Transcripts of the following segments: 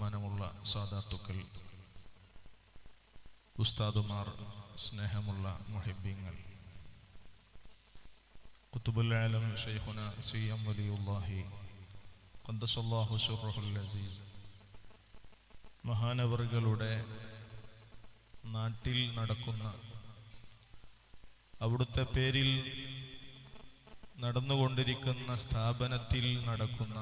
ബഹുമാനമുള്ള സാദാത്തുക്കൾ ഉസ്താദുമാർ സ്നേഹമുള്ള മുഹിബ്യങ്ങൾ കുത്തുബുൽ ആലം ഷെയ്ഖുന സി എം വലിയുല്ലാഹി ഖദ്ദസല്ലാഹു സുറഹുൽ അസീസ് മഹാനവറുകളുടെ നാട്ടിൽ നടക്കുന്ന അവിടുത്തെ പേരിൽ നടന്നുകൊണ്ടിരിക്കുന്ന സ്ഥാപനത്തിൽ നടക്കുന്ന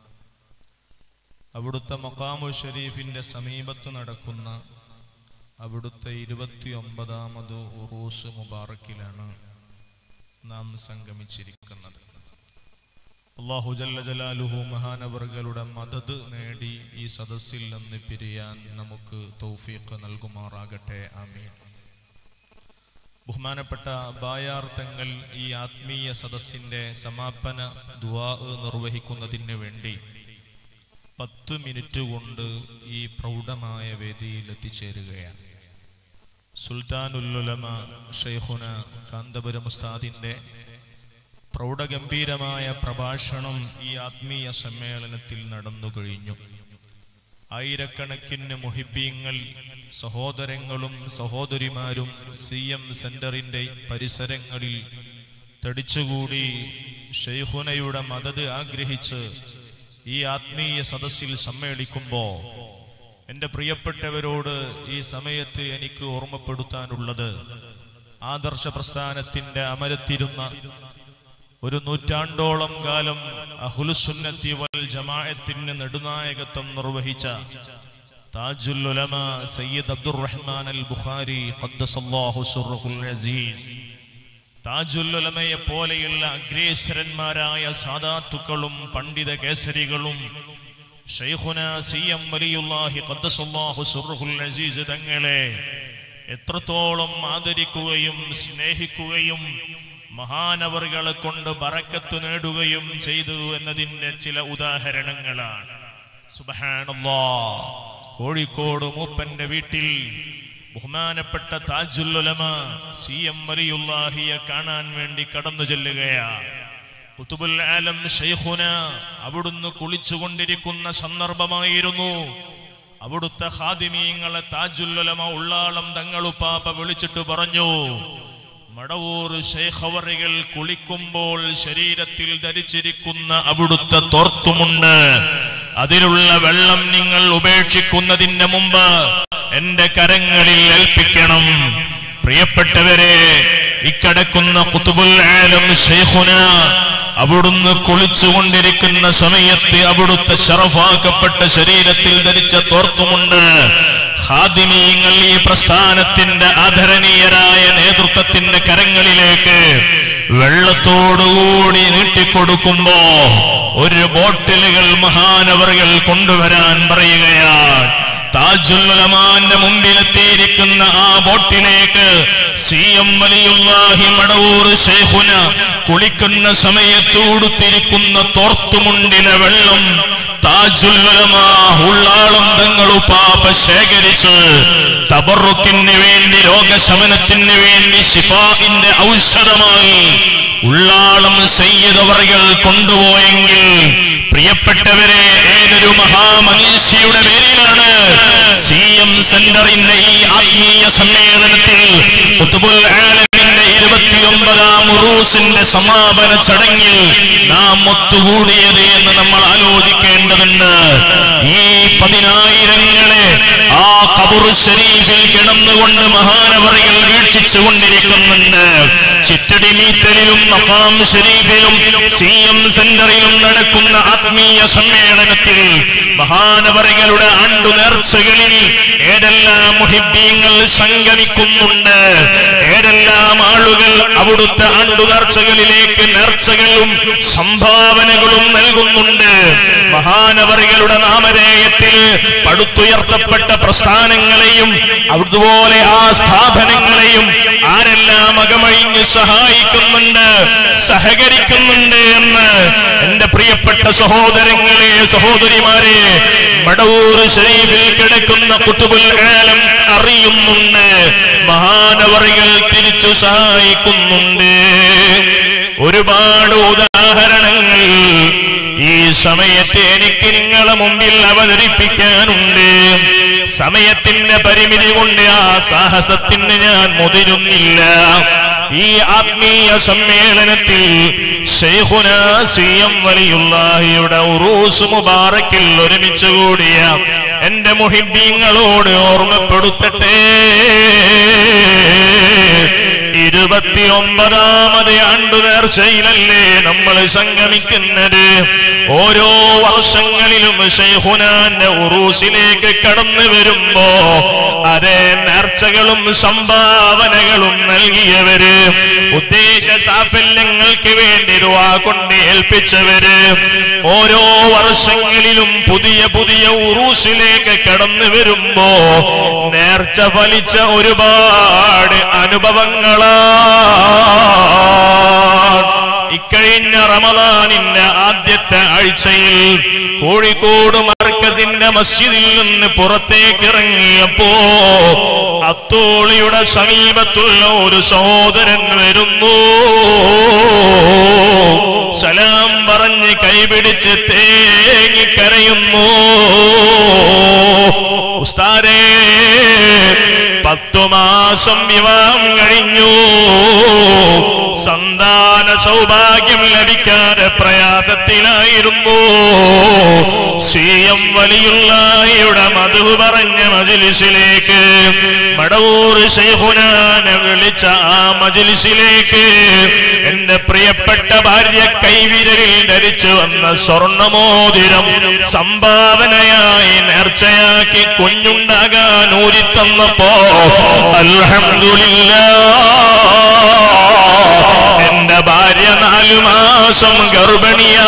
അവിടുത്തെ മക്കാമു ഷരീഫിന്റെ സമീപത്ത് നടക്കുന്ന അവിടുത്തെ ഇരുപത്തി ഒമ്പതാമത് ഉറൂസ് മുബാറക്കിലാണ് നാം സംഗമിച്ചിരിക്കുന്നത് അള്ളാഹു ജല്ല ജലാലുഹു മഹാനവറുകളുടെ മദത് നേടി ഈ സദസ്സിൽ നിന്ന് പിരിയാൻ നമുക്ക് തൗഫീഖ് നൽകുമാറാകട്ടെ ആമീൻ ബഹുമാനപ്പെട്ട ബായാർ തങ്ങൾ ഈ ആത്മീയ സദസ്സിന്റെ സമാപന ദുആ നിർവഹിക്കുന്നതിന് വേണ്ടി പത്ത് മിനിറ്റ് കൊണ്ട് ഈ പ്രൗഢമായ വേദിയിൽ എത്തിച്ചേരുകയാണ് സുൽത്താനുല്ലുലമ ഷെയ്ഖുന കാന്തപുരം ഉസ്താദിന്റെ പ്രൗഢഗംഭീരമായ പ്രഭാഷണം ഈ ആത്മീയ സമ്മേളനത്തിൽ നടന്നു കഴിഞ്ഞു ആയിരക്കണക്കിന് മുഹിബീങ്ങൾ സഹോദരങ്ങളും സഹോദരിമാരും സി എം സെന്ററിന്റെ പരിസരങ്ങളിൽ തടിച്ചുകൂടി ഷെയ്ഖുനയുടെ മദത് ആഗ്രഹിച്ച് ഈ ആത്മീയ സദസ്സിൽ സമ്മേളിക്കുമ്പോ എൻ്റെ പ്രിയപ്പെട്ടവരോട് ഈ സമയത്ത് എനിക്ക് ഓർമ്മപ്പെടുത്താനുള്ളത് ആദർശ പ്രസ്ഥാനത്തിന്റെ അമരത്തിരുന്ന ഒരു നൂറ്റാണ്ടോളം കാലം അഹുലുസുന്നത്തി വൽ ജമാഅത്തിന് നെടുനായകത്വം നിർവഹിച്ച താജുൽ ഉലമ സയ്യിദ് അബ്ദുറഹ്മാൻ അൽ ബുഖാരി ഖദ്ദസല്ലാഹു സുർറുൽ അസീസ് താജുൽ ഉലമയെ പോലെയുള്ള അഗ്രേസരന്മാരായ സാദാത്തുക്കളും പണ്ഡിത കേസരികളും ഷെയ്ഖുന സി എം വലിയുല്ലാഹി ഖദ്ദസല്ലാഹു സുർറുൽ അസീസ് തങ്ങളെ എത്രത്തോളം ആദരിക്കുകയും സ്നേഹിക്കുകയും മഹാനവറുകളെ കൊണ്ട് ബറക്കത്ത് നേടുകയും ചെയ്തു എന്നതിന്റെ ചില ഉദാഹരണങ്ങളാണ് സുബഹാനല്ലാ കോഴിക്കോട് മൂപ്പന്റെ വീട്ടിൽ ബഹുമാനപ്പെട്ട താജുല്ലുലമ സി എം വലിയുല്ലാഹിയെ കാണാൻ വേണ്ടി കടന്നു ചെല്ലുകയാ കുത്തുബുൽ ആലം ഷെയ്ഖുന അവിടുന്ന് കുളിച്ചുകൊണ്ടിരിക്കുന്ന സന്ദർഭമായിരുന്നു അവിടുത്തെ ഹാദിമീങ്ങളെ താജുല്ലുലമ ഉള്ളാളം തങ്ങളുപ്പാപ്പ വിളിച്ചിട്ട് പറഞ്ഞു മടവൂർ ശേഖവറികൾ കുളിക്കുമ്പോൾ ശരീരത്തിൽ ധരിച്ചിരിക്കുന്ന അവിടുത്തെ തോർത്തുമുണ്ട് അതിലുള്ള വെള്ളം നിങ്ങൾ ഉപേക്ഷിക്കുന്നതിന് മുമ്പ് എന്റെ കരങ്ങളിൽ ഏൽപ്പിക്കണം പ്രിയപ്പെട്ടവരെ ഇക്കടക്കുന്ന കുത്തുബുൽ ആലം ഷെയ്ഖുന അവിടുന്ന് കുളിച്ചുകൊണ്ടിരിക്കുന്ന സമയത്ത് അവിടുത്തെ ഷറഫാക്കപ്പെട്ട ശരീരത്തിൽ ധരിച്ച തോർത്തുമുണ്ട് ഹാദിമീങ്ങൾ ഈ പ്രസ്ഥാനത്തിന്റെ ആദരണീയരായ നേതൃത്വത്തിന്റെ കരങ്ങളിലേക്ക് വെള്ളത്തോടുകൂടി നീട്ടിക്കൊടുക്കുമ്പോ ഒരു ബോട്ടിലുകൾ മഹാനവറുകൾ കൊണ്ടുവരാൻ പറയുകയാണ് താജുല്ലമാന്റെ മുമ്പിലെത്തിയിരിക്കുന്ന ആ ബോട്ടിലേക്ക് സി എം വലിയുല്ലാഹി മടവൂർ ഷേഖുന കുളിക്കുന്ന സമയത്ത് ഉടുത്തിരിക്കുന്ന തോർത്തുമുണ്ടിലെ വെള്ളം താജുല്ലമാ ഉള്ളാളം തങ്ങളുപ്പാപ്പ ശേഖരിച്ച് തബറുക്കിന് വേണ്ടി രോഗശമനത്തിന് വേണ്ടി ഷിഫാഇന്റെ ഔഷധമായി ഉള്ളാളം സയ്യിദവറുകൾ കൊണ്ടുപോയെങ്കിൽ പ്രിയപ്പെട്ടവരെ ഏതൊരു മഹാമനീഷിയുടെ പേരിലാണ് സി എം സെന്ററിന്റെ ഈ ആത്മീയ സമ്മേളനത്തിൽ കുത്തുബുൽ ആലമിന്റെ ഇരുപത്തിയൊമ്പതാം ഉറൂസിന്റെ സമാപന ചടങ്ങിൽ നാം ഒത്തുകൂടിയത് എന്ന് നമ്മൾ ആലോചിക്കേണ്ടതുണ്ട് ഈ പതിനായിരങ്ങളെ ആ കബുർ ഷരീഫിൽ കിടന്നുകൊണ്ട് മഹാനവറികൾ വീക്ഷിച്ചു കൊണ്ടിരിക്കുന്നുണ്ട് ചിറ്റടി മീറ്റലിലും മക്കാം ഷരീഫിലും സി എം സെന്ററിലും നടക്കുന്ന ആത്മീയ സമ്മേളനത്തിൽ മഹാനവറികളുടെ ആണ്ടു നേർച്ചകളിൽ ഏതെല്ലാം മുഹിബ്യങ്ങൾ സംഗമിക്കുന്നുണ്ട് ഏതെല്ലാം ആളുകൾ അവിടുത്തെ ആണ്ടു നേർച്ചകളിലേക്ക് നേർച്ചകളും സംഭാവനകളും നൽകുന്നുണ്ട് മഹാനവറികളുടെ നാമധേയത്തിൽ പടുത്തുയർത്തപ്പെട്ട പ്രസ്ഥാനങ്ങളെയും അതുപോലെ ആ സ്ഥാപനങ്ങളെയും ആരെല്ലാം അകമഴിഞ്ഞ് സഹായിക്കുന്നുണ്ട് സഹകരിക്കുന്നുണ്ട് എന്ന് എന്റെ പ്രിയപ്പെട്ട സഹോദരങ്ങളെ സഹോദരിമാരെ മടവൂർ ശരീഫിൽ കിടക്കുന്ന കുത്തുബുൽ ആലം അറിയുന്നുണ്ട് മഹാനവറികൾ തിരിച്ചു സഹായിക്കുന്നുണ്ട് ഒരുപാട് ഉദാഹരണങ്ങൾ ഈ സമയത്ത് എനിക്ക് നിങ്ങളെ മുമ്പിൽ അവതരിപ്പിക്കാനുണ്ട് സമയത്തിന്റെ പരിമിതി കൊണ്ട് ആ സാഹസത്തിന് ഞാൻ മുതിരുന്നില്ല ഈ ആത്മീയ സമ്മേളനത്തിൽ ഷെയ്ഖുന സി എം വലിയുള്ളാഹിയുടെ ഉറൂസ് മുബാറക്കിൽ ഒരുമിച്ച് കൂടിയ എന്റെ മുഹിബീങ്ങളോട് ഓർമ്മപ്പെടുത്തട്ടെ ഇരുപത്തിയൊമ്പതാമത് ആണ്ടു നേർച്ചയിലല്ലേ നമ്മൾ സംഗമിക്കുന്നത് ഓരോ വർഷങ്ങളിലും ഷെയ്ഹുനാന്റെ ഉറൂസിലേക്ക് കടന്നു വരുമ്പോ അതേ നേർച്ചകളും സംഭാവനകളും നൽകിയവര് ഉദ്ദേശ സാഫല്യങ്ങൾക്ക് വേണ്ടി ദുആ കൊണ്ട് ഏൽപ്പിച്ചവര് ഓരോ വർഷങ്ങളിലും പുതിയ പുതിയ ഉറൂസിലേക്ക് കടന്നു വരുമ്പോ നേർച്ച ഫലിച്ച ഒരുപാട് അനുഭവങ്ങളാ ഇക്കഴിഞ്ഞ റമദാനിന്റെ ആദ്യത്തെ ആഴ്ചയിൽ കോഴിക്കോട് മർക്കസിന്റെ മസ്ജിദിൽ നിന്ന് പുറത്തേക്ക് ഇറങ്ങിയപ്പോ അത്തോളിയുടെ സമീപത്തുള്ള ഒരു സഹോദരൻ വരുന്നു സലാം പറഞ്ഞ് കൈപിടിച്ച് തേങ്ങിക്കരയുന്നു ഉസ്താരേ പത്തു മാസം വിവാഹം കഴിഞ്ഞു സന്താന സൗഭാഗ്യം ലഭിക്കാതെ പ്രയാസത്തിലായിരുന്നു സി എം വലിയുള്ളയുടെ മധു പറഞ്ഞ മജിലിസിലേക്ക് മടവൂർ ശൈഹുനാനെ വിളിച്ച ആ മജിലിസിലേക്ക് എന്റെ പ്രിയപ്പെട്ട ഭാര്യ കൈവിരലിൽ ധരിച്ചു വന്ന സ്വർണമോതിരം സംഭാവനയായി നേർച്ചയാക്കി കുഞ്ഞുണ്ടാകാൻ ഊരിത്തന്നപ്പോ അൽഹംദുലില്ലാ എന്റെ ഭാര്യ നാലു മാസം ഗർഭിണിയാ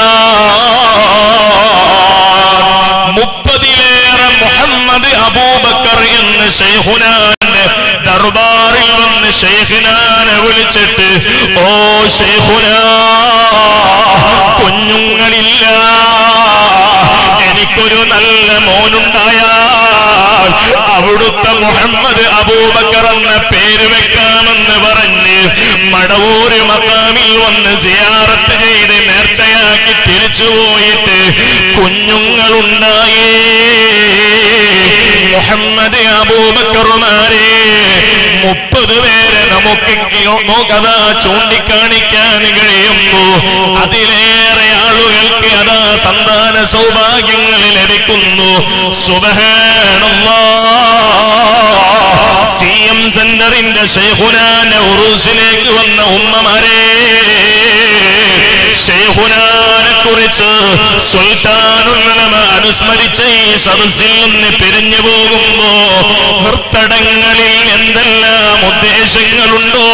മുപ്പതിലേറെ മുഹമ്മദ് അബൂബക്കർ എന്ന് ഷെയ്ഖുനാന്റെ ദർബാറിൽ വന്ന് ഷെയ്ഖിനാനെ വിളിച്ചിട്ട് ഓ ഷെയ്ഖുന കുഞ്ഞുങ്ങളില്ല എനിക്കൊരു നല്ല മോനുണ്ടായാൽ അവിടുത്തെ മുഹമ്മദ് അബൂബക്കർ എന്ന പേര് വെക്കാമെന്ന് പറഞ്ഞ് മടവൂര് മക്കാമിൽ വന്ന് സിയാറത്ത് ചെയ്ത് നേർച്ചയാക്കി തിരിച്ചു പോയിട്ട് കുഞ്ഞുങ്ങളുണ്ടായേ മുഹമ്മദ് അബൂബക്കറുമാരെ മുപ്പത് പേരെ നമുക്ക് നോക്കതാ ചൂണ്ടിക്കാണിക്കാൻ കഴിയുന്നു അതിലേറെ ആളുകൾക്ക് അതാ സന്താന സൗഭാഗ്യങ്ങൾ ലഭിക്കുന്നു സുബഹാനല്ലാ സി എം സെന്ററിന്റെ ഷെയ്ഖുനാന്റെ ഉറൂസിലേക്ക് വന്ന ഉമ്മമാരെ ഷെയ്ഖുനാനെ കുറിച്ച് സുൽത്താനുള്ളമ അനുസ്മരിച്ച ഈ സദസ്സിൽ നിന്ന് പിരിഞ്ഞു പോകുമ്പോ ഹൃത്തടങ്ങളിൽ എന്തെല്ലാം ഉദ്ദേശങ്ങളുണ്ടോ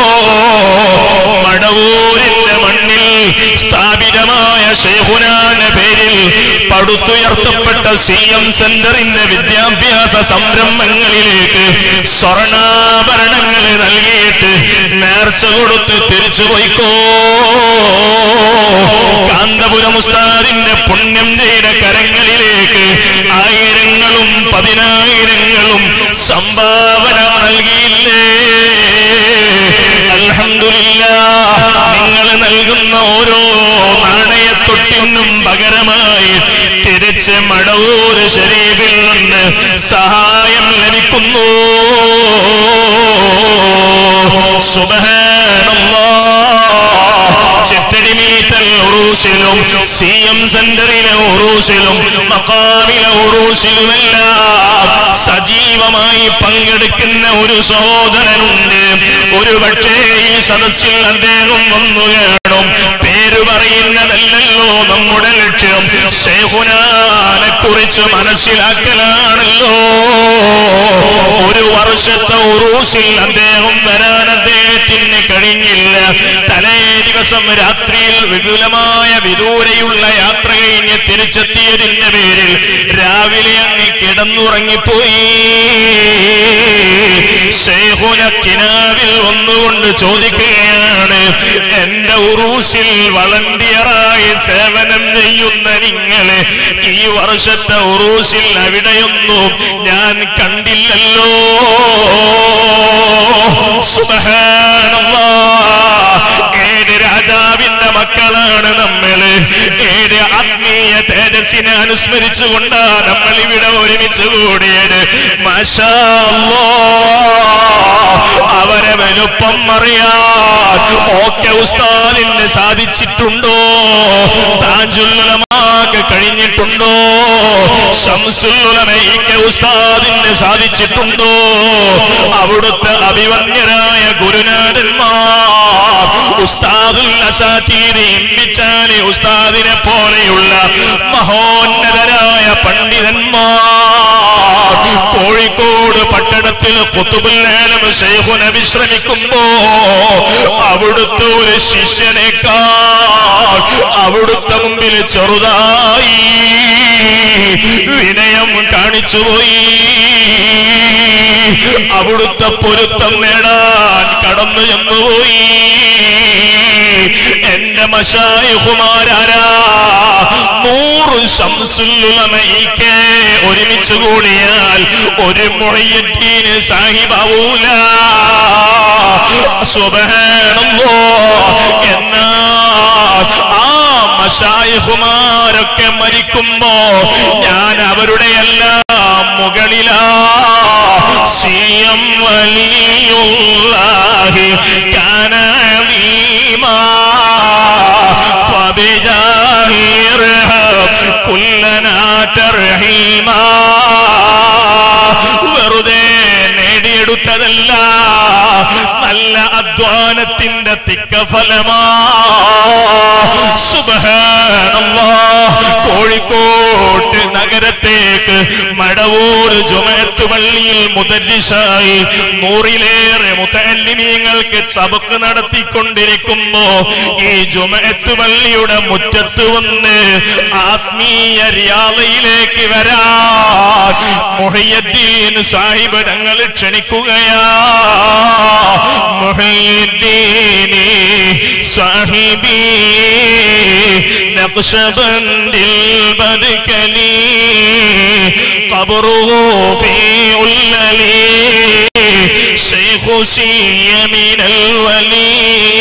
മടവൂരിന്റെ മണ്ണിൽ സ്ഥാപിതമായ ഷെയ്ഖുനാന്റെ പേരിൽ പടുത്തുയർത്തപ്പെട്ട സി എം സെന്ററിന്റെ വിദ്യാഭ്യാസ സംരംഭങ്ങളിലേക്ക് സ്വർണാഭരണങ്ങൾ നൽകിയിട്ട് നേർച്ച കൊടുത്ത് തിരിച്ചു പോയിക്കോ കാന്തപുരം ഉസ്താദിന്റെ പുണ്യം ചെയ്ത കരങ്ങളിലേക്ക് ആയിരങ്ങളും പതിനായിരങ്ങളും സംഭാവന നൽകിയില്ലേ അൽഹംദുലില്ല നിങ്ങൾ നൽകുന്ന ഓരോ നാണയത്തൊട്ടിനും പകരമായി തിരിച്ച് മടവൂര് ശരീഫിൽ നിന്ന് സഹായം ലഭിക്കുന്നു ചിറ്റടിമീറ്റൽ ഉറൂസിലും സി എം സെന്ററിലെ ഉറൂസിലും മക്കാമിലെ ഉറൂസിലുമെല്ലാം സജീവമായി പങ്കെടുക്കുന്ന ഒരു സഹോദരനുണ്ട് ഒരു പക്ഷേ ഈ സദസ്സിൽ അദ്ദേഹം വന്നു കേടും പേര് പറയുന്നതല്ലല്ലോ നമ്മുടെ ലക്ഷ്യം ഷെയ്ഖുനാനെ കുറിച്ച് മനസ്സിലാക്കലാണല്ലോ ഒരു വർഷത്തെ ഉറൂസിൽ അദ്ദേഹം വരാൻ അദ്ദേഹത്തിന് കഴിഞ്ഞില്ല തലേ ദിവസം രാത്രിയിൽ വിപുലമായ വിദൂരയുള്ള യാത്ര കഴിഞ്ഞ് തിരിച്ചെത്തിയതിന്റെ പേരിൽ രാവിലെ അങ്ങ് കിടന്നുറങ്ങിപ്പോയി ഷെയ്ഖുന കിനാവിൽ വന്നുകൊണ്ട് ചോദിക്കുകയാണ് എന്റെ ഉറൂസിൽ വളണ്ടിയറായി സേവനം ചെയ്യുന്ന നിങ്ങളെ ഈ വർഷത്തെ ഉറൂസിൽ അവിടെയൊന്നും ഞാൻ കണ്ടില്ലല്ലോ സുബഹാനല്ലാ ഏത് രാജ്യം രാജാവിന്റെ മക്കളാണ് നമ്മള് ഏഴ് ആത്മീയ തേജസ്സിനെ അനുസ്മരിച്ചുകൊണ്ടാ നമ്മൾ ഇവിടെ ഒരുമിച്ച് കൂടിയത് മാഷാ അല്ലാഹ്. അവരെ വലുപ്പം അറിയാൻ ഓക്കെ ഉസ്താദിന് സാധിച്ചിട്ടുണ്ടോ താജുല്ലമാക്ക് കഴിഞ്ഞിട്ടുണ്ടോ ഷംസുല്ലമയ്ക്ക് ഉസ്താദിന് സാധിച്ചിട്ടുണ്ടോ അവിടുത്തെ അഭിവന്യരായ ഗുരുനാഥന്മാർ ഉസ്താദുൽ അസാതീരി ഇമ്പിച്ചാലി ഉസ്താദിനെ പോലെയുള്ള മഹോന്നതരായ പണ്ഡിതന്മാർ കോഴിക്കോട് പട്ടണത്തിൽ കുത്തുബുല്ലേലം ശൈഖുന വിശ്രമിക്കുമ്പോ അവിടുത്തെ ഒരു ശിഷ്യനേക്കാൾ അവിടുത്തെ മുമ്പിൽ ചെറുതായി വിനയം കാണിച്ചുപോയി അവിടുത്തെ പൊരുത്തം നേടാൻ കടന്നു ചെന്നുപോയി എന്റെ മഷായുകുമാരാരാ നൂറ് ശംസുല്ലുലമയ്ക്ക് ഒരുമിച്ച് കൂടിയാൽ ഒരു മൊഴിയറ്റീന് സാഹിബാവൂല സുബഹാനല്ലോ എന്നാൽ ആ മഷായിഹുമാരൊക്കെ മരിക്കുമ്പോ ഞാൻ അവരുടെ എല്ലാം മുകളിലാ സിയം വലിയുള്ളാഹി കനവീമാ فبجاهه ارهب كلنا ترحيما വെറുതെ നേടിയെടുത്തതല്ല നല്ല അധ്വാനത്തിന്റെ തിക്ക ഫലമാ സുബഹാനല്ലാ കോഴിക്കോട്ട് നഗരത്തേക്ക് മടവൂർ ജുമത്ത് പള്ളിയിൽ മുതലിസായി നൂറിലേറെ മുത്തല്ലിമീങ്ങൾക്ക് സബക്ക് നടത്തിക്കൊണ്ടിരിക്കുമ്പോ ഈ ജുമത്ത് പള്ളിയുടെ മുറ്റത്ത് വന്ന് ആത്മീയ ര്യാദയിലേക്ക് വരാൻ മുഹയ്യദ്ദീൻ സാഹിബ് ഞങ്ങൾ ക്ഷണിക്കുകയാ മുഹയ്യദ്ദീനി സാഹിബി നഖ്ശബന്ദിൽ ബദ്കലി ഖബറുഹു ഫീ ഉല്ലലി شيخ سي من الولي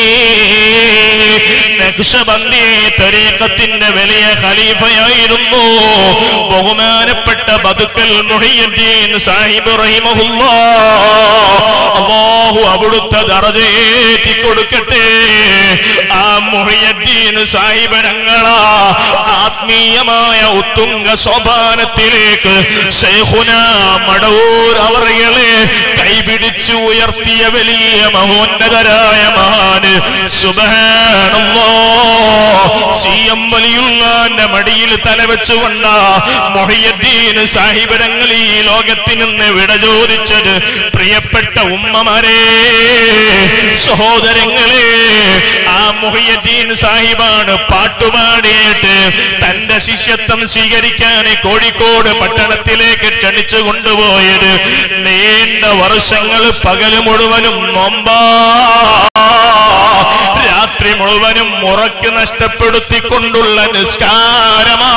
നക്ഷബന്ദി തരീക്കത്തിന്റെ വലിയ ഖലീഫയായിരുന്നു ബഹുമാനപ്പെട്ട ബതുക്കൽ മുഹിയുദ്ദീൻ സാഹിബ് റഹിമഹുല്ലാ അല്ലാഹു അവിടുത്തെ ദറജേറ്റി കൊടുക്കട്ടെ ആ മുഹിയുദ്ദീൻ സാഹിബ് ഞങ്ങളാ ആത്മീയമായ ഉത്തുംഗ സോപാനത്തിലേക്ക് ശൈഖുന മടവൂർ അവറുകളെ കൈപിടിച്ചു ഉയർത്തിയ വലിയ മഹോന്നതരായ മഹാന് സുബഹാനല്ലോ സി എം വലിയുള്ളാന്റെ മടിയിൽ തലവെച്ചുകൊണ്ട മൊഹിയദ്ദീൻ സാഹിബരങ്ങൾ ഈ ലോകത്തിൽ നിന്ന് വിട ചോദിച്ചത് പ്രിയപ്പെട്ട ഉമ്മമാരെ സഹോദരങ്ങളെ ആ മൊഹിയദ്ദീൻ സാഹിബാണ് പാട്ടുപാടിയിട്ട് തന്റെ ശിഷ്യത്വം സ്വീകരിക്കാൻ കോഴിക്കോട് പട്ടണത്തിലേക്ക് ക്ഷണിച്ചു കൊണ്ടുപോയത് നീണ്ട വർഷങ്ങൾ പകല് മുഴുവനും നോമ്പാ രാത്രി മുഴുവനും ഉറക്ക് നഷ്ടപ്പെടുത്തിക്കൊണ്ടുള്ള നിസ്കാരമാ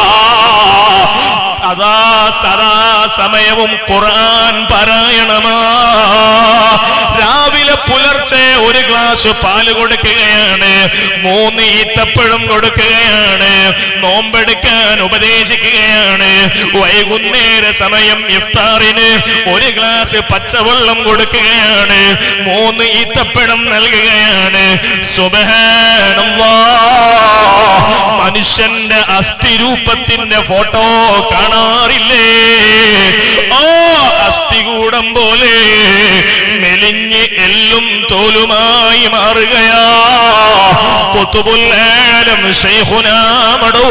അതാ സദാ സമയവും ഖുർആൻ പാരായണമാ രാവിലെ പുലർച്ചെ ഒരു ഗ്ലാസ് പാല് കൊടുക്കുകയാണ് മൂന്ന് ഈത്തപ്പഴം കൊടുക്കുകയാണ് നോമ്പെടുക്കാൻ ഉപദേശിക്കുകയാണ് വൈകുന്നേര സമയം ഇഫ്താറിന് ഒരു ഗ്ലാസ് പച്ചവെള്ളം കൊടുക്കുകയാണ് മൂന്ന് ഈത്തപ്പഴം നൽകുകയാണ് സുബഹാനല്ലാ മനുഷ്യന്റെ അസ്ഥിരൂപത്തിന്റെ ഫോട്ടോ കാണാറില്ലേ ആ അസ്ഥികൂടം പോലെ മെലിഞ്ഞ് എല്ലും തോലുമായി മാറുകയാ കൊത്തുപുല്ലേലം ശൈഹുനാമടോ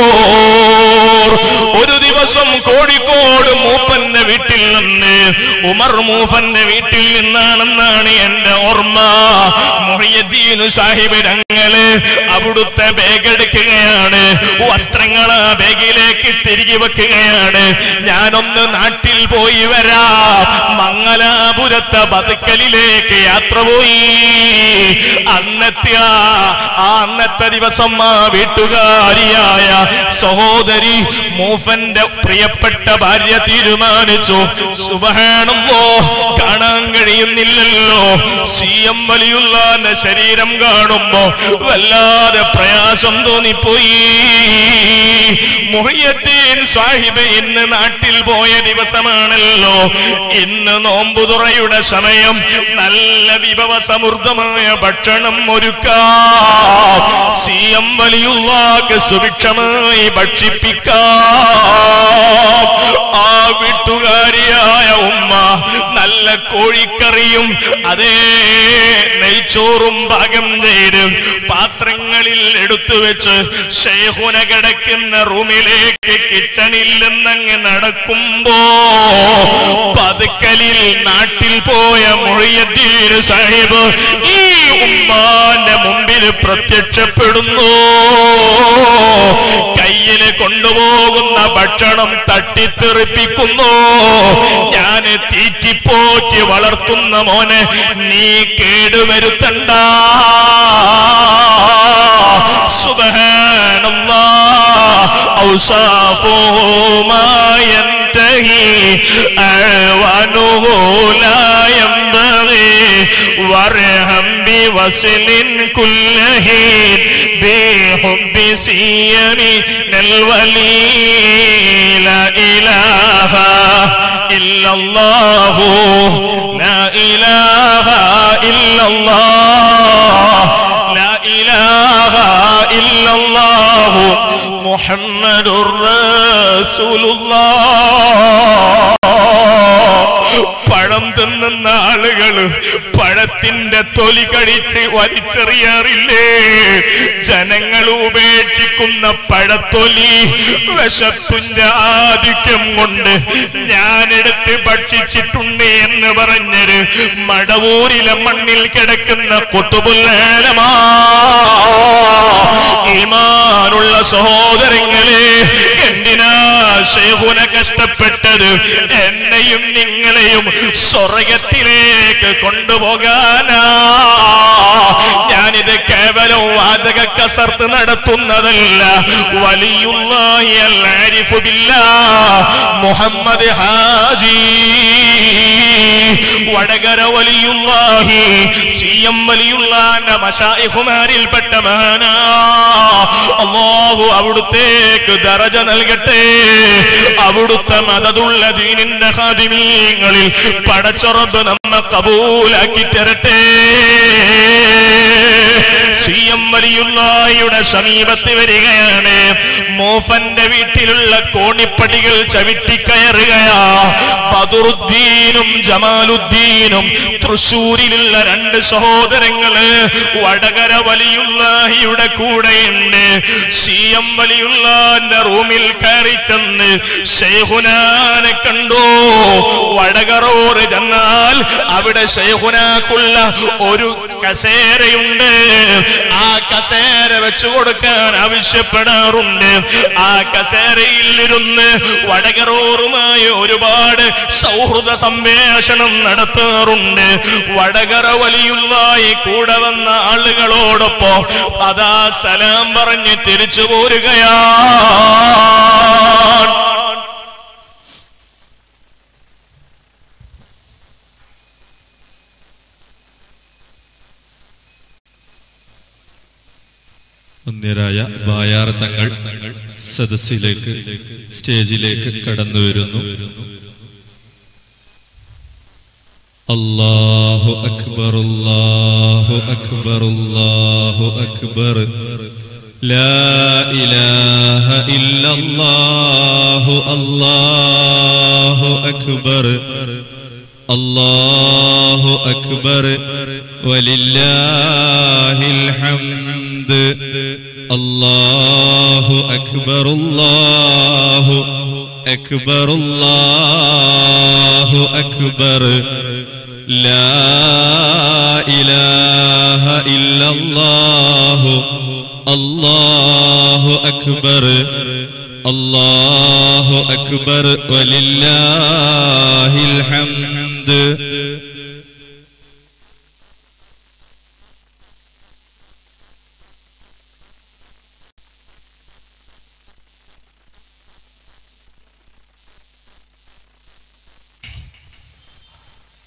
ഒരു ദിവസം കോഴിക്കോട് മൂപ്പന്റെ വീട്ടിൽ നിന്ന് ഉമർ മൂപ്പന്റെ വീട്ടിൽ നിന്നാണെന്നാണ് എന്റെ ഓർമ്മ മൊഹിയദ്ദീനു സാഹിബ് ഞങ്ങള് അവിടുത്തെ ബാഗ് എടുക്കുകയാണ് വസ്ത്രങ്ങൾ ആ ബാഗിലേക്ക് തിരികെ വെക്കുകയാണ് ഞാനൊന്ന് നാട്ടിൽ പോയി വരാം മംഗലാപുരത്തെ ബതുക്കലിലേക്ക് യാത്ര പോയി അന്നത്തെ ആ- ആ അന്നത്തെ ദിവസം ആ വീട്ടുകാരിയായ സഹോദരി മൂഫന്റെ പ്രിയപ്പെട്ട ഭാര്യ തീരുമാനിച്ചു സുബഹാണല്ലോ കാണാൻ കഴിയുന്നില്ലല്ലോ സി എം വലിയുള്ളാന്റെ ശരീരം കാണുമ്പോ വല്ലാതെ പ്രയാസം തോന്നിപ്പോയി മുഹിയദ്ദീൻ സാഹിബ് ഇന്ന് നാട്ടിൽ പോയ ദിവസമാണല്ലോ ഇന്ന് നോമ്പുതുറയുടെ സമയം നല്ല വിഭവസമൃദ്ധമായ ഭക്ഷണം ഒരുക്കാം സി എം വലിയുള്ളാക്ക് സുഭിക്ഷമായി ഭക്ഷിപ്പിക്കാം ആ വീട്ടുകാരിയായ ഉമ്മ നല്ല കോഴിക്കറിയും അതേ നെയ്ച്ചോറും പാകം ചെയ്ത് പാത്രങ്ങളിൽ എടുത്തു വെച്ച് ഷെയ്ഹുന കിടക്കുന്ന റൂമിലേക്ക് കിച്ചണിൽ നിന്നങ്ങ് നടക്കുമ്പോ പതുക്കലിൽ നാട്ടിൽ പോയ മൊഴിയദ്ദീൻ സാഹിബ് ഈ ഉമ്മാന്റെ മുമ്പിൽ പ്രത്യക്ഷപ്പെടുന്നു കയ്യിൽ കൊണ്ടുപോകുന്ന ഭക്ഷണം തട്ടിത്തെറിപ്പിക്കുന്നു ഞാൻ തീറ്റിപ്പോറ്റി വളർത്തുന്ന മോനെ നീ കേടുവരുത്തണ്ട സുബഹാനല്ലാ أوصافه ما ينتهي أعوانه لا ينبغي وارحم بوصل كل حين بحب سيمي الولي لا إله إلا الله لا إله إلا الله لا إله إلا الله محمد رسول الله പഴം തിന്നുന്ന ആളുകൾ പഴത്തിന്റെ തൊലി കഴിച്ച് വലിച്ചെറിയാറില്ലേ ജനങ്ങൾ ഉപേക്ഷിക്കുന്ന പഴത്തൊലി വിശപ്പിന്റെ ആധിക്യം കൊണ്ട് ഞാനെടുത്ത് ഭക്ഷിച്ചിട്ടുണ്ട് എന്ന് പറഞ്ഞത് മടവൂരിലെ മണ്ണിൽ കിടക്കുന്ന കുത്തുപുല്ലേലമാ ഈമാനുള്ള സഹോദരങ്ങളെ എന്തിനാ ശേഹുന കഷ്ടപ്പെട്ടത് എന്നെയും നിങ്ങളെയും സ്വർഗത്തിലേക്ക് കൊണ്ടുപോകാനാ ഞാനിത് കേവലം വാചക കസർത്ത് നടത്തുന്നതല്ല വലിയുള്ളാഹി അൽ ആരിഫു ബില്ലാ മുഹമ്മദ് ഹാജി വടകര വലിയുള്ളാഹി സി എം വലിയുള്ളാന്റെ മഷായിഹുമാരിൽപ്പെട്ട മഹാനാ അള്ളാഹു അവിടുത്തേക്ക് ദറജ നൽകട്ടെ അവിടുത്തെ മതതുള്ള ദീനിന്റെ ഹാദിമീങ്ങളിൽ പടച്ചുറബ് നമ്മ കബൂലാക്കി തരട്ടെ സി എം വലിയുള്ളാഹിയുടെ സമീപത്ത് വരികയാണ് മോഫന്റെ വീട്ടിലുള്ള കോണിപ്പടികൾ ചവിട്ടിക്കയറുകയാ ബദറുദ്ദീനും ജമാലുദ്ദീനും തൃശൂരിലുള്ള രണ്ട് സഹോദരങ്ങള് വടകര വലിയുള്ളാഹിയുടെ കൂടെയുണ്ട് സി എം വലിയുള്ളാന്റെ റൂമിൽ കയറി ചെന്ന് ഷെയ്ഹുനാനെ കണ്ടു വടകറോറ് ചെന്നാൽ അവിടെ ഷെയ്ഹുനാക്കുള്ള ഒരു കസേരയുണ്ട് ആ കസേര വെച്ചു കൊടുക്കാൻ ആവശ്യപ്പെടാറുണ്ട് ആ കസേരയിൽ ഇരുന്ന് വടകറോറുമായി ഒരുപാട് സൗഹൃദ സംവേഷണം നടത്താറുണ്ട് വടകര വലിയുള്ളായി കൂടെ വന്ന ആളുകളോടൊപ്പം അതാ സലാം പറഞ്ഞ് തിരിച്ചു പോരുകയാ ഒന്നിരായ ബായാർ തങ്ങൾ സദസ്സിലേക്ക് സ്റ്റേജിലേക്ക് കടന്നു വരുന്നു അല്ലാഹു അക്ബർ അല്ലാഹു അക്ബർ അല്ലാഹു അക്ബർ لا إله إلا الله الله أكبر الله أكبر ولله الحمد الله أكبر الله أكبر الله أكبر لا إله إلا الله الله أكبر الله أكبر ولله الحمد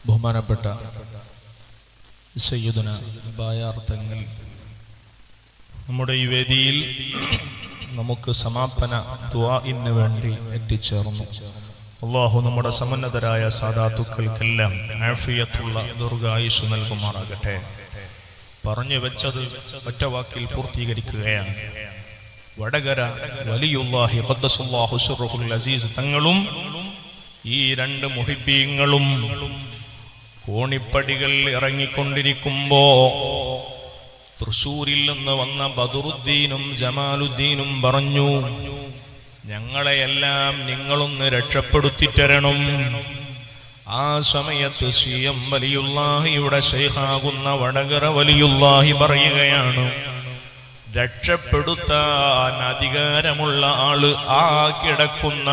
ബഹുമാനപ്പെട്ട സയ്യിദുന ബായാർത്ഥങ്ങൾ നമ്മുടെ ഈ വേദിയിൽ നമുക്ക് സമാപന ദ്വാഇന് വേണ്ടി എത്തിച്ചേർന്നു അള്ളാഹു നമ്മുടെ സമുന്നതരായ സാധാത്തുക്കൾക്കെല്ലാം ആഫിയത്തുള്ള ദീർഘായുസ് നൽകുമാറാകട്ടെ പറഞ്ഞു വെച്ചത് ഒറ്റ വാക്കിൽ പൂർത്തീകരിക്കുകയാണ് വടകര വലിയുല്ലാഹി ഖദ്ദസുല്ലാഹു സിർറുൽ അസീസ് തങ്ങളും ഈ രണ്ട് മുഹിബീങ്ങളും കോണിപ്പടികൾ ഇറങ്ങിക്കൊണ്ടിരിക്കുമ്പോ തൃശൂരിൽ നിന്ന് വന്ന ബദറുദ്ദീനും ജമാലുദ്ദീനും പറഞ്ഞു ഞങ്ങളെയെല്ലാം നിങ്ങളൊന്ന് രക്ഷപ്പെടുത്തിത്തരണം ആ സമയത്ത് സി എം വലിയുല്ലാഹിയുടെ ശൈഖാകുന്ന വടകര വലിയുല്ലാഹി പറയുകയാണ് രക്ഷപ്പെടുത്താൻ അധികാരമുള്ള ആള് ആ കിടക്കുന്ന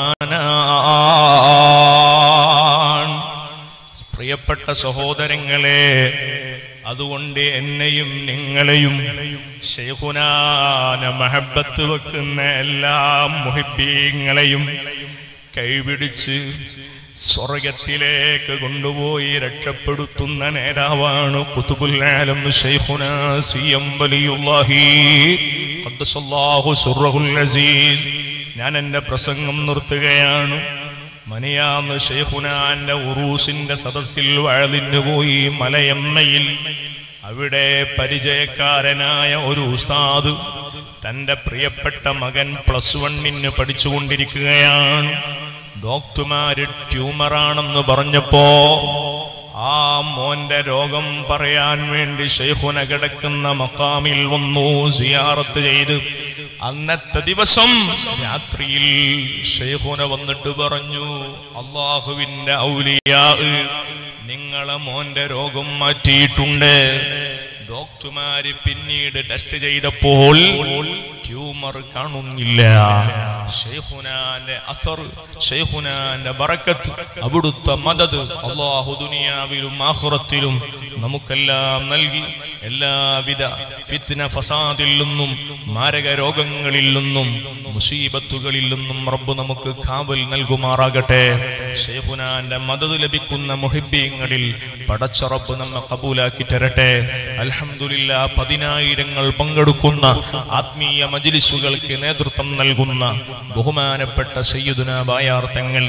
മഹാനാണ് പ്രിയപ്പെട്ട സഹോദരങ്ങളെ അതുകൊണ്ട് എന്നെയും നിങ്ങളെയും ശൈഖുനാന മഹബത്ത് വെക്കുന്ന എല്ലാ മുഹിബീങ്ങളെയും കൈപിടിച്ച് സ്വർഗത്തിലേക്ക് കൊണ്ടുപോയി രക്ഷപ്പെടുത്തുന്ന നേതാവാണ് കുത്തുബുൽ ആലം ശൈഖുന സി എം വലിയുല്ലാഹി ഖദ്ദസല്ലാഹു സുറഹുൽ അസീസ് ഞാൻ എൻ്റെ പ്രസംഗം നിർത്തുകയാണ് മനിയാന്ന് ഷെയ്ഖുനാന്റെ ഉറൂസിന്റെ സദസ്സിൽ വഴലിന് പോയി മലയമ്മയിൽ അവിടെ പരിചയക്കാരനായ ഒരു ഉസ്താദ് തന്റെ പ്രിയപ്പെട്ട മകൻ പ്ലസ് വണ്ണിന് പഠിച്ചുകൊണ്ടിരിക്കുകയാണ് ഡോക്ടർമാര് ട്യൂമറാണെന്ന് പറഞ്ഞപ്പോ ആ മോന്റെ രോഗം പറയാൻ വേണ്ടി ഷെയ്ഖുന കിടക്കുന്ന മക്കാമിൽ വന്നു സിയാറത്ത് ചെയ്ത് അന്നത്തെ ദിവസം രാത്രിയിൽ ഷെയ്ഖുന വന്നിട്ട് പറഞ്ഞു അള്ളാഹുവിന്റെ ഔലിയാ നിങ്ങളെ മോന്റെ രോഗം മാറ്റിയിട്ടുണ്ട് ഡോക്ടർമാര് പിന്നീട് ടെസ്റ്റ് ചെയ്തപ്പോൾ ട്യൂമർ കാണുന്നില്ല ഷെയ്ഖുനാന്റെ അസർ ഷെയ്ഖുനാന്റെ ബറക്കത്ത് അവിടുത്തെ മദത് അള്ളാഹു ദുനിയാവിലും ആഖിറത്തിലും നമുക്കെല്ലാം നൽകി എല്ലാവിധ ഫിത്ന ഫസാദിൽ നിന്നും മാരക രോഗങ്ങളിൽ നിന്നും മുസീബത്തുകളിൽ നിന്നും റബ്ബ് നമുക്ക് കാവൽ നൽകുമാറാകട്ടെ ഷെയ്ഖുനാന്റെ മദത് ലഭിക്കുന്ന മുഹിബ്യങ്ങളിൽ പടച്ച റബ്ബ് നമ്മെ കബൂലാക്കി തരട്ടെ അൽഹംദുലില്ല പതിനായിരങ്ങൾ പങ്കെടുക്കുന്ന ആത്മീയ മജിലിസുകൾക്ക് നേതൃത്വം നൽകുന്ന ബഹുമാനപ്പെട്ട സയ്യിദുന ബായാർത്ഥങ്ങൾ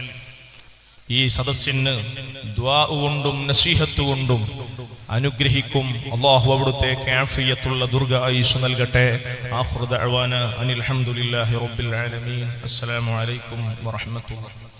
ഈ സദസ്സിന് ദ്വാ കൊണ്ടും നസീഹത്ത് കൊണ്ടും അനുഗ്രഹിക്കും അള്ളാഹു അവിടുത്തെ കാഫിയത്തുള്ള ദുർഗ ആയുസ് നൽകട്ടെ ആഹ്റുദ അനിൽ അൽഹംദുലില്ലാഹി റബ്ബിൽ ആലമീൻ അസ്സലാമു അലൈക്കും വറഹ്മത്തുള്ളാഹി